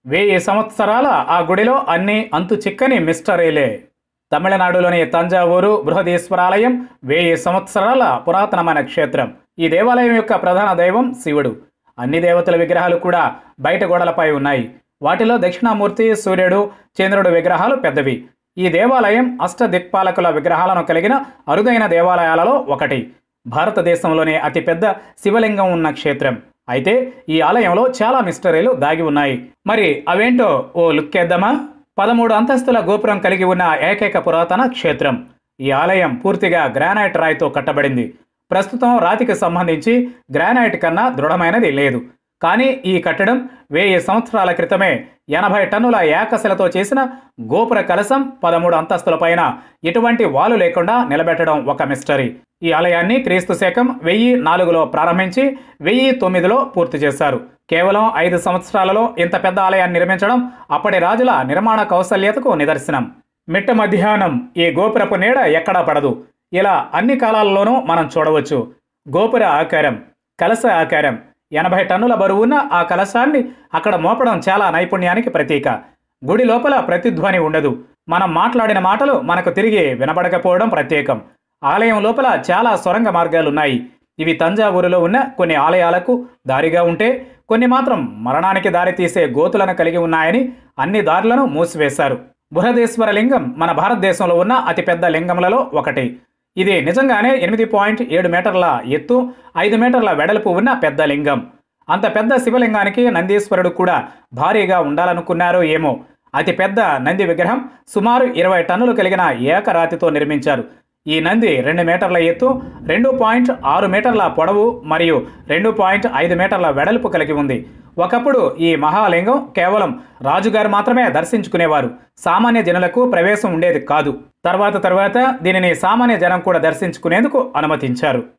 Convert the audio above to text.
వెయ్యి సంవత్సరాల ఆ గుడిలో అన్ని అంతు చిక్కని మిస్టరీలే తమిళనాడులోని తంజావూరు బృహదీశ్వరాలయం వెయ్యి సంవత్సరాల పురాతనమైన క్షేత్రం ఈ దేవాలయం యొక్క ప్రధాన దైవం శివుడు అన్ని దేవతల విగ్రహాలు కూడా బయట గోడలపై ఉన్నాయి వాటిలో దక్షిణామూర్తి సూర్యుడు చంద్రుడు విగ్రహాలు పెద్దవి ఈ దేవాలయం అష్ట దిక్పాలకుల విగ్రహాలను కలిగిన అరుదైన దేవాలయాలలో ఒకటి భారతదేశంలోనే అతిపెద్ద శివలింగం ఉన్న క్షేత్రం అయితే ఈ ఆలయంలో చాలా మిస్టరీలు దాగి ఉన్నాయి మరి అవేంటో ఓ లుక్కేద్దామా పదమూడు అంతస్తుల గోపురం కలిగి ఉన్న ఏకైక పురాతన క్షేత్రం ఈ ఆలయం పూర్తిగా గ్రానైట్ రాయితో కట్టబడింది ప్రస్తుతం రాతికి సంబంధించి గ్రానైట్ కన్నా దృఢమైనది లేదు కానీ ఈ కట్టడం వెయ్యి సంవత్సరాల క్రితమే ఎనభై టన్నుల ఏకశిలతో చేసిన గోపుర కలశం పదమూడు అంతస్తుల పైన ఎటువంటి వాలు లేకుండా నిలబెట్టడం ఒక మిస్టరీ ఈ ఆలయాన్ని క్రీస్తు శకం వెయ్యి నాలుగులో ప్రారంభించి వెయ్యి తొమ్మిదిలో పూర్తి చేశారు కేవలం ఐదు సంవత్సరాలలో ఇంత పెద్ద ఆలయాన్ని నిర్మించడం అప్పటి రాజుల నిర్మాణ కౌశల్యతకు నిదర్శనం మిట్ట మధ్యాహ్నం ఈ గోపురపు నీడ ఎక్కడా పడదు ఇలా అన్ని కాలాల్లోనూ మనం చూడవచ్చు గోపుర ఆకారం కలశ ఆకారం ఎనభై టన్నుల బరువున్న ఆ కలశాన్ని అక్కడ మోపడం చాలా నైపుణ్యానికి ప్రతీక గుడి లోపల ప్రతిధ్వని ఉండదు మనం మాట్లాడిన మాటలు మనకు తిరిగి వినబడకపోవడం ప్రత్యేకం ఆలయం లోపల చాలా సొరంగ మార్గాలున్నాయి ఇవి తంజావూరులో ఉన్న కొన్ని ఆలయాలకు దారిగా ఉంటే కొన్ని మాత్రం మరణానికి దారితీసే గోతులను కలిగి ఉన్నాయని అన్ని దారులను మూసివేశారు బృహదేశ్వర లింగం మన భారతదేశంలో ఉన్న అతిపెద్ద లింగములలో ఒకటి ఇది నిజంగానే ఎనిమిది పాయింట్ ఏడు మీటర్ల ఎత్తు ఐదు మీటర్ల వెడల్పు ఉన్న పెద్ద లింగం అంత పెద్ద శివలింగానికి నందీశ్వరుడు కూడా భారీగా ఉండాలనుకున్నారో ఏమో అతి పెద్ద నంది విగ్రహం సుమారు ఇరవై టన్నులు కలిగిన ఏకరాతితో నిర్మించారు ఈ నంది రెండు మీటర్ల ఎత్తు రెండు పాయింట్ ఆరు మీటర్ల పొడవు మరియు రెండు పాయింట్ ఐదు మీటర్ల వెడల్పు కలిగి ఉంది ఒకప్పుడు ఈ మహాలింగం కేవలం రాజుగారు మాత్రమే దర్శించుకునేవారు సామాన్య జనులకు ప్రవేశం ఉండేది కాదు తర్వాత తర్వాత దీనిని సామాన్య జనం కూడా దర్శించుకునేందుకు అనుమతించారు